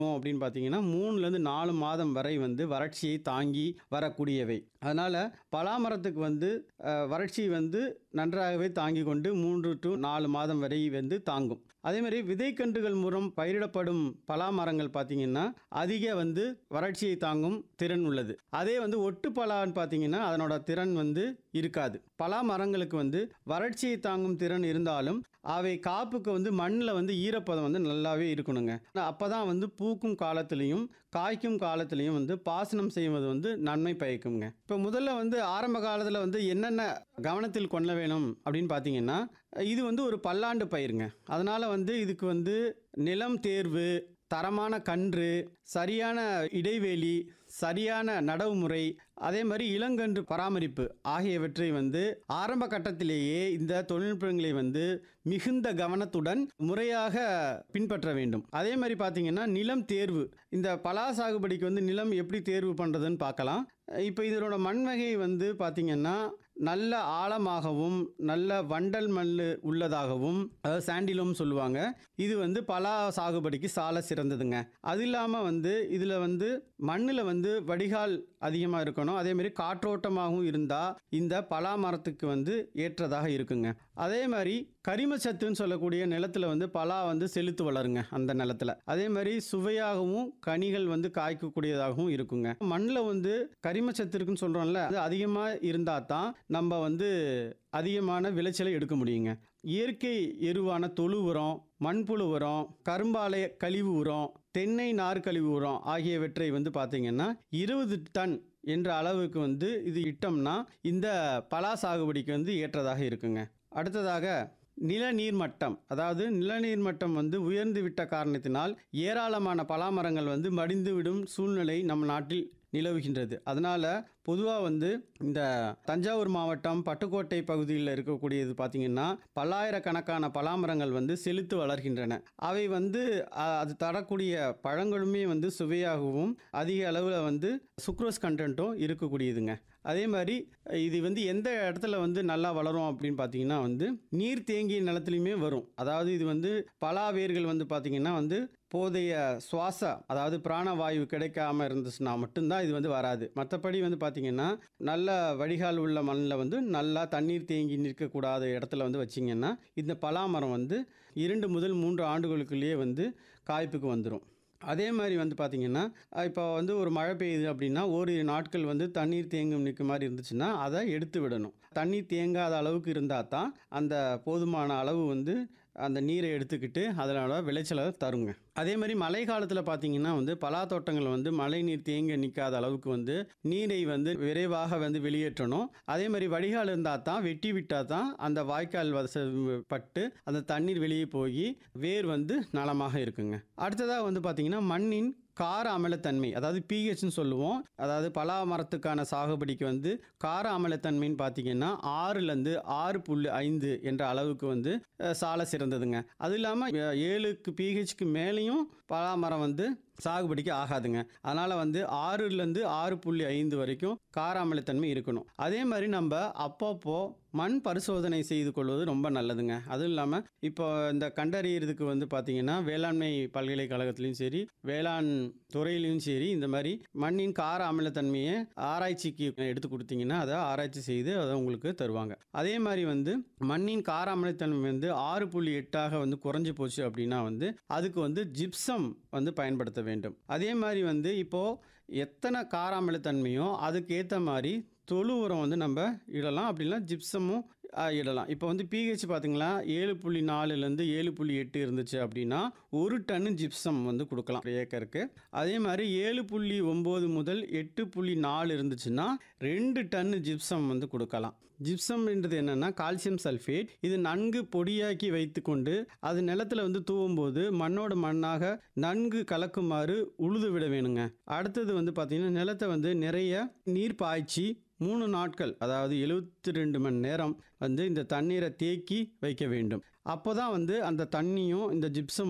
அப்படின்னு பார்த்தீங்கன்னா மூணுலேருந்து நாலு மாதம் வரை வந்து வறட்சியை தாங்கி வரக்கூடியவை அதனால் பலாமரத்துக்கு வந்து அஹ், வறட்சி வந்து நன்றாகவே தாங்கி கொண்டு மூன்று டு நாலு மாதம் வரை வந்து தாங்கும் அதே மாதிரி விதைக்கன்றுகள் மூலம் பயிரிடப்படும் பலா மரங்கள் பார்த்தீங்கன்னா அதிக வந்து வறட்சியை தாங்கும் திறன் உள்ளது அதே வந்து ஒட்டு பலான்னு பார்த்தீங்கன்னா அதனோட திறன் வந்து இருக்காது பலா மரங்களுக்கு வந்து வறட்சியை தாங்கும் திறன் இருந்தாலும் அவை காப்புக்கு வந்து மண்ணில் வந்து ஈரப்பதம் வந்து நல்லாவே இருக்கணுங்க அப்போ தான் வந்து பூக்கும் காலத்துலேயும் காய்க்கும் காலத்துலேயும் வந்து பாசனம் செய்வது வந்து நன்மை பயக்குங்க இப்போ முதல்ல வந்து ஆரம்ப காலத்தில் வந்து என்னென்ன கவனத்தில் கொள்ள வேணும் அப்படின்னு பார்த்தீங்கன்னா இது வந்து ஒரு பல்லாண்டு பயிருங்க அதனால் வந்து இதுக்கு வந்து நிலம் தேர்வு தரமான கன்று சரியான இடைவெளி சரியான நடவு முறை அதே மாதிரி இளங்கன்று பராமரிப்பு ஆகியவற்றை வந்து ஆரம்ப கட்டத்திலேயே இந்த தொழில்நுட்பங்களை வந்து மிகுந்த கவனத்துடன் முறையாக பின்பற்ற வேண்டும் அதே மாதிரி பார்த்தீங்கன்னா நிலம் தேர்வு இந்த பலா சாகுபடிக்கு வந்து நிலம் எப்படி தேர்வு பண்ணுறதுன்னு பார்க்கலாம் இப்போ இதனோட மண் வகை வந்து பார்த்தீங்கன்னா நல்ல ஆழமாகவும் நல்ல வண்டல் மண் உள்ளதாகவும் அதாவது சாண்டிலும் சொல்லுவாங்க இது வந்து பலா சாகுபடிக்கு சால சிறந்ததுங்க அது இல்லாமல் வந்து இதில் வந்து மண்ணில் வந்து வடிகால் அதிகமாக இருக்கணும் அதே மாதிரி காற்றோட்டமாகவும் இருந்தால் இந்த பலா மரத்துக்கு வந்து ஏற்றதாக இருக்குங்க அதே மாதிரி கரிமச்சத்துன்னு சொல்லக்கூடிய நிலத்துல வந்து பலா வந்து செலுத்து வளருங்க அந்த நிலத்துல அதே மாதிரி சுவையாகவும் கனிகள் வந்து காய்க்கக்கூடியதாகவும் இருக்குங்க மண்ணில் வந்து கரிமச்சத்து இருக்குன்னு சொல்கிறோம்ல அது அதிகமாக இருந்தால் தான் நம்ம வந்து அதிகமான விளைச்சலை எடுக்க முடியுங்க இயற்கை எருவான தொழு உரம் மண்புழு உரம் கரும்பாலை கழிவு உரம் தென்னை நார் கழிவு உரம் ஆகியவற்றை வந்து பார்த்தீங்கன்னா இருபது டன் என்ற அளவுக்கு வந்து இது இட்டோம்னா இந்த பலா சாகுபடிக்கு வந்து ஏற்றதாக இருக்குங்க அடுத்ததாக நிலநீர் மட்டம் அதாவது நிலநீர் மட்டம் வந்து உயர்ந்து விட்ட காரணத்தினால் ஏராளமான பலாமரங்கள் வந்து மடிந்து விடும் சூழ்நிலை நம் நாட்டில் நிலவுகின்றது அதனால் பொதுவாக வந்து இந்த தஞ்சாவூர் மாவட்டம் பட்டுக்கோட்டை பகுதியில் இருக்கக்கூடியது பார்த்திங்கன்னா பல்லாயிரக்கணக்கான பலாமரங்கள் வந்து செலுத்து வளர்கின்றன அவை வந்து அ- அது தரக்கூடிய பழங்களுமே வந்து சுவையாகவும் அதிக அளவில் வந்து சுக்ரோஸ் கண்டென்ட்டும் இருக்கக்கூடியதுங்க அதே மாதிரி இது வந்து எந்த இடத்துல வந்து நல்லா வளரும் அப்படின்னு பார்த்தீங்கன்னா வந்து நீர் தேங்கிய நிலத்துலையுமே வரும் அதாவது இது வந்து பலா வேர்கள் வந்து பார்த்தீங்கன்னா வந்து போதைய சுவாச அதாவது பிராணவாயு கிடைக்காம இருந்துச்சுன்னா மட்டும்தான் இது வந்து வராது மற்றபடி வந்து பார்த்தீங்கன்னா நல்ல வடிகால் உள்ள மண்ணில் வந்து நல்லா தண்ணீர் தேங்கி நிற்கக்கூடாத இடத்துல வந்து வச்சிங்கன்னா இந்த பலாமரம் வந்து இரண்டு முதல் மூன்று ஆண்டுகளுக்குள்ளேயே வந்து காய்ப்புக்கு வந்துடும் அதே மாதிரி வந்து பார்த்திங்கன்னா இப்போ வந்து ஒரு மழை பெய்யுது அப்படின்னா ஓரிரு நாட்கள் வந்து தண்ணீர் தேங்கும் நிற்க மாதிரி இருந்துச்சுன்னா அதை எடுத்து விடணும் தண்ணீர் தேங்காத அளவுக்கு இருந்தால் தான் அந்த போதுமான அளவு வந்து அந்த நீரை எடுத்துக்கிட்டு அதனோட விளைச்சலை தருங்க அதே மாதிரி மழை காலத்தில் பார்த்தீங்கன்னா வந்து பலா தோட்டங்கள் வந்து மழை நீர் தேங்க நிற்காத அளவுக்கு வந்து நீரை வந்து விரைவாக வந்து வெளியேற்றணும் அதே மாதிரி வடிகால் இருந்தால் தான் வெட்டி விட்டால் தான் அந்த வாய்க்கால் வச பட்டு அந்த தண்ணீர் வெளியே போய் வேர் வந்து நலமாக இருக்குங்க அடுத்ததாக வந்து பார்த்தீங்கன்னா மண்ணின் கார அமிலத்தன்மை அதாவது பிஹெச்னு சொல்லுவோம் அதாவது பலா மரத்துக்கான சாகுபடிக்கு வந்து கார அமிலத்தன்மைன்னு பார்த்தீங்கன்னா ஆறுலேருந்து ஆறு புள்ளி ஐந்து என்ற அளவுக்கு வந்து அஹ், சால சிறந்ததுங்க அது இல்லாமல் ஏழுக்கு பிஹெச்க்கு மேலேயும் பலா மரம் வந்து சாகுபடிக்கு ஆகாதுங்க அதனால் வந்து ஆறுலேருந்து ஆறு புள்ளி ஐந்து வரைக்கும் கார அமிலத்தன்மை இருக்கணும் அதே மாதிரி நம்ம அப்பப்போ மண் பரிசோதனை செய்து கொள்வது ரொம்ப நல்லதுங்க அதுவும் இல்லாமல் இப்போ இந்த கண்டறியறதுக்கு வந்து பார்த்தீங்கன்னா வேளாண்மை பல்கலைக்கழகத்துலேயும் சரி வேளாண் துறையிலையும் சரி இந்த மாதிரி மண்ணின் கார அமிலத்தன்மையை ஆராய்ச்சிக்கு எடுத்து கொடுத்தீங்கன்னா அதை ஆராய்ச்சி செய்து அதை உங்களுக்கு தருவாங்க அதே மாதிரி வந்து மண்ணின் கார அமிலத்தன்மை வந்து ஆறு புள்ளி எட்டாக வந்து குறைஞ்சு போச்சு அப்படின்னா வந்து அதுக்கு வந்து ஜிப்சம் வந்து பயன்படுத்த வேண்டும் அதே மாதிரி வந்து இப்போது எத்தனை கார அமிலத்தன்மையோ அதுக்கு ஏற்ற மாதிரி தொழு உரம் வந்து நம்ம இடலாம் அப்படின்னா ஜிப்சமும் ஆ, இடலாம் இப்போ வந்து பிஹெச் பார்த்தீங்களா ஏழு புள்ளி நாலுலேருந்து ஏழு புள்ளி எட்டு இருந்துச்சு அப்படின்னா ஒரு டன்னு ஜிப்சம் வந்து கொடுக்கலாம் ஒரு ஏக்கருக்கு அதே மாதிரி ஏழு புள்ளி ஒம்பது முதல் எட்டு புள்ளி நாலு இருந்துச்சுன்னா ரெண்டு டன்னு ஜிப்சம் வந்து கொடுக்கலாம் ஜிப்சம்ன்றது என்னென்னா கால்சியம் சல்ஃபேட் இது நன்கு பொடியாக்கி வைத்துக்கொண்டு அது நிலத்துல வந்து தூவும்போது மண்ணோட மண்ணாக நன்கு கலக்குமாறு உழுது விட வேணுங்க அடுத்தது வந்து பார்த்திங்கன்னா நிலத்தை வந்து நிறைய நீர் பாய்ச்சி மூணு நாட்கள் அதாவது எழுபத்தி ரெண்டு மணி நேரம் வந்து இந்த தண்ணீரை தேக்கி வைக்க வேண்டும் அப்போ தான் வந்து அந்த தண்ணியும் இந்த ஜிப்சமும்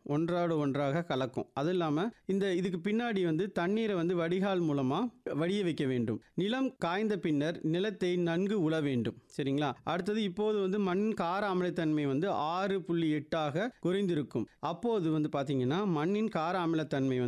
ஒன்றோடு ஒன்றாக கலக்கும் அது இல்லாமல் இந்த இதுக்கு பின்னாடி வந்து தண்ணீரை வந்து வடிகால் மூலமாக வடிய வைக்க வேண்டும் நிலம் காய்ந்த பின்னர் நிலத்தை நன்கு உழ வேண்டும் சரிங்களா அடுத்தது இப்போது வந்து மண் கார அமிலத்தன்மை வந்து ஆறு புள்ளி எட்டாக குறைந்திருக்கும் அப்போது வந்து பார்த்தீங்கன்னா மண்ணின் கார அமிலத்தன்மை வந்து